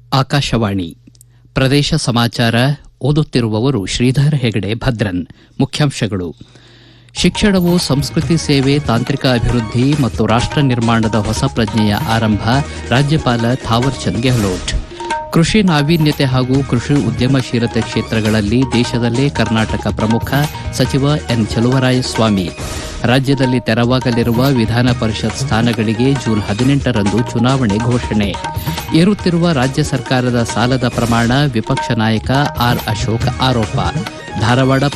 ಆಕಾಶವಾಣಿ ಪ್ರದೇಶ ಸಮಾಚಾರ ಓದುತ್ತಿರುವವರು ಶ್ರೀಧರ್ ಹೆಗಡೆ ಭದ್ರನ್ ಮುಖ್ಯಾಂಶಗಳು ಶಿಕ್ಷಣವು ಸಂಸ್ಕೃತಿ ಸೇವೆ ತಾಂತ್ರಿಕ ಅಭಿವೃದ್ಧಿ ಮತ್ತು ರಾಷ್ಟ ನಿರ್ಮಾಣದ ಹೊಸ ಪ್ರಜ್ಞೆಯ ಆರಂಭ ರಾಜ್ಯಪಾಲ ಥಾವರ್ಚಂದ್ ಗೆಹ್ಲೋಟ್ ಕೃಷಿ ನಾವೀನ್ಯತೆ ಹಾಗೂ ಕೃಷಿ ಉದ್ಯಮಶೀಲತೆ ಕ್ಷೇತ್ರಗಳಲ್ಲಿ ದೇಶದಲ್ಲೇ ಕರ್ನಾಟಕ ಪ್ರಮುಖ ಸಚಿವ ಎನ್ ಚಲುವರಾಯಸ್ವಾಮಿ ರಾಜ್ಯದಲ್ಲಿ ತೆರವಾಗಲಿರುವ ವಿಧಾನ ಪರಿಷತ್ ಸ್ಥಾನಗಳಿಗೆ ಜೂನ್ ಹದಿನೆಂಟರಂದು ಚುನಾವಣೆ ಘೋಷಣೆ ಏರುತ್ತಿರುವ ರಾಜ್ಯ ಸರ್ಕಾರದ ಸಾಲದ ಪ್ರಮಾಣ ವಿಪಕ್ಷ ನಾಯಕ ಆರ್ ಅಶೋಕ್ ಆರೋಪ ಧಾರವಾಡ